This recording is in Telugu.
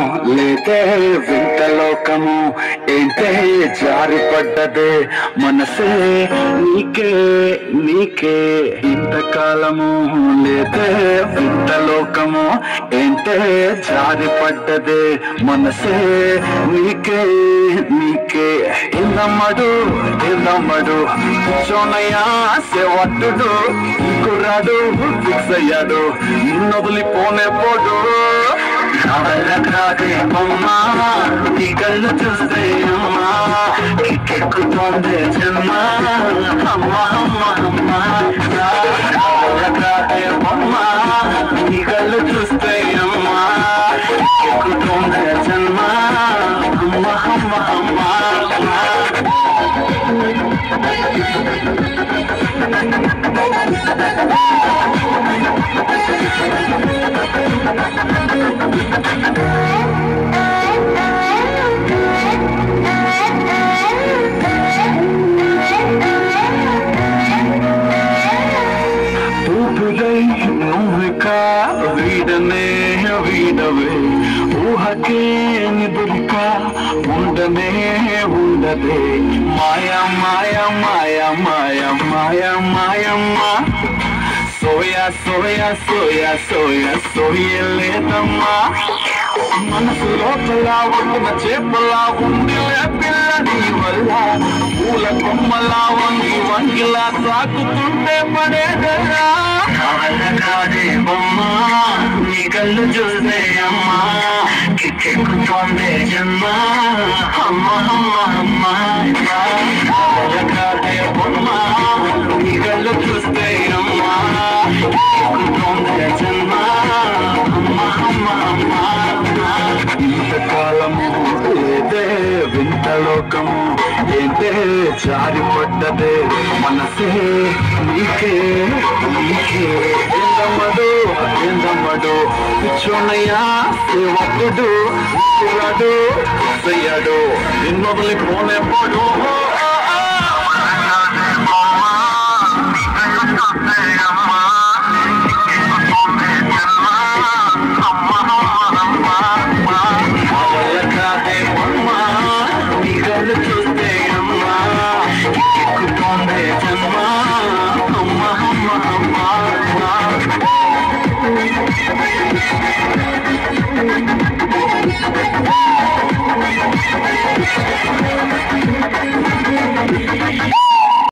లేదే వింత లోకము ఏంటే జారి పడ్డదే మనసే నీకే నీకే ఇంతకాలము లేదే వింత లోకము ఏంటే జారి పడ్డదే మనసే నీకే నీకే ఇందమ్మడు ఇందమ్మడు కూర్చోనయ్యా సేవట్టుడు ఈ కుర్రాడు ఫిక్స్ అయ్యాడు నిన్నొదిలిపోనే పోడు కాదే బొమ్మా నీ కళ్ళు చూస్తే అమ్మా కిక్కెక్కుతోంది జన్మ అమ్మా అమ్మా అమ్మా కాదే బొమ్మా నీ కళ్ళు చూస్తే అమ్మా కిక్కెక్కుతోంది జన్మ అమ్మా అమ్మా అమ్మా అమ్మా ఊపిరై నువ్విక వీడనే వీడవే ఊహకే నిదురిక ఉండనే ఉండదే మాయ మాయ మాయ మాయ మాయ మాయమ్మ సోయా సోయా సోయా సోయా సోయలేదమ్మా మనసు లోపల ఉన్న చేపలా ఉంది పిల్ల నీ వల్ల పూల కొమ్మలా వంగి వంగిలా తాకుతుంటే పడేదరా కాదే బొమ్మ నీ కళ్ళు చూస్తే అమ్మా కిక్కెక్కుతోందే జన్మ అమ్మ అమ్మ అమ్మ కాదే బొమ్మ నీ కళ్ళు చూస్తే అమ్మా కిక్కెక్కుతోందే జన్మ అమ్మ అమ్మ అమ్మ ఇంతకాలము లేదే వింత లోకము ఏంటే జారి పడ్డదే మనసే నీకే నీకే ఎందమ్మడు ఎందమ్మడు కూర్చోనయ్యా సేవకుడు కుర్రాడు సయ్యాడు నిన్నొదిలి పోనే పోడు